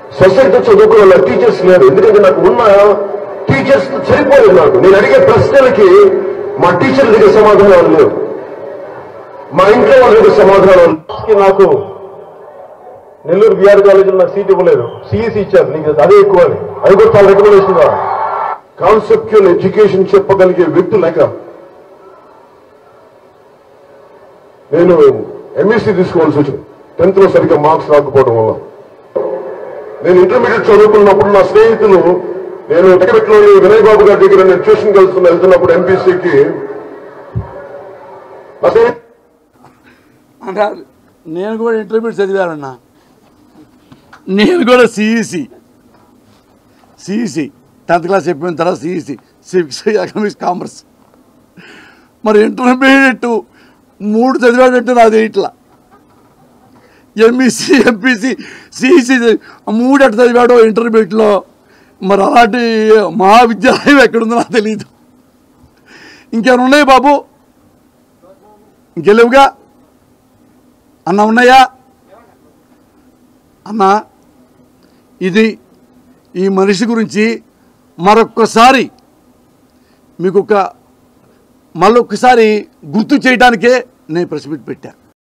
Society చదువుకున్న నా teachers లేరు ఎందుకంటే నాకు ఉన్న టీచర్స్ సరిపోలేదు నాకు నేను అడిగే ప్రశ్నలకి మా టీచర్ల దగ్గర సమాధానాలు లేవు మా ఇంట్లో వాళ్ళ దగ్గర సమాధానాలు లేవు. నాకు నెల్లూరు బీఆర్ కాలేజీలో నాకు సీట్ ఇవ్వలేదు సిఈసి ఇచ్చారు నీకు అదే ఎక్కువ అని అది కూడా చాలా రికమెండేషన్ కాన్సెప్చువల్ ఎడ్యుకేషన్ చెప్పగలిగే వ్యక్తి లేక నేను ఎంఎస్సీ తీసుకోవాల్సి వచ్చింది టెన్త్ లో సరిగ్గా మార్క్స్ రాకపోవడం వల్ల నేను ఇంటర్మీడియట్ చదువుకున్నప్పుడు నా స్నేహితులు నేను టెకబెట్లోని వినయ్ బాబు గారి దగ్గర నేను ట్యూషన్ కలుస్తున్న వెళ్తున్నప్పుడు ఎంపీసీకి నా స్నేహితులు అంటారు నేను కూడా ఇంటర్మీడియట్ చదివానన్నా నేను కూడా సిఈసి సిఈసి టెన్త్ క్లాస్ చెప్పిన తర్వాత సిఈసి సివిక్స్ ఎకనామిక్స్ కామర్స్ మరి ఇంటర్మీడియట్ మూడు చదివాడంటే నాది ఇట్లా ఎంఈసి ఎంపీసీ సిఈసి మూడు ఎట్లా చదివాడో ఇంటర్మీడియట్లో మరి అలాంటి మహావిద్యాలయం ఎక్కడుందో నాకు తెలియదు ఇంకేమైనా ఉన్నాయి బాబు ఇంకెలేవుగా అన్న ఉన్నాయా అన్న ఇది ఈ మనిషి గురించి మరొక్కసారి మీకు ఒక మళ్ళొక్కసారి గుర్తు చేయడానికే నేను ప్రెస్ మీట్ పెట్టా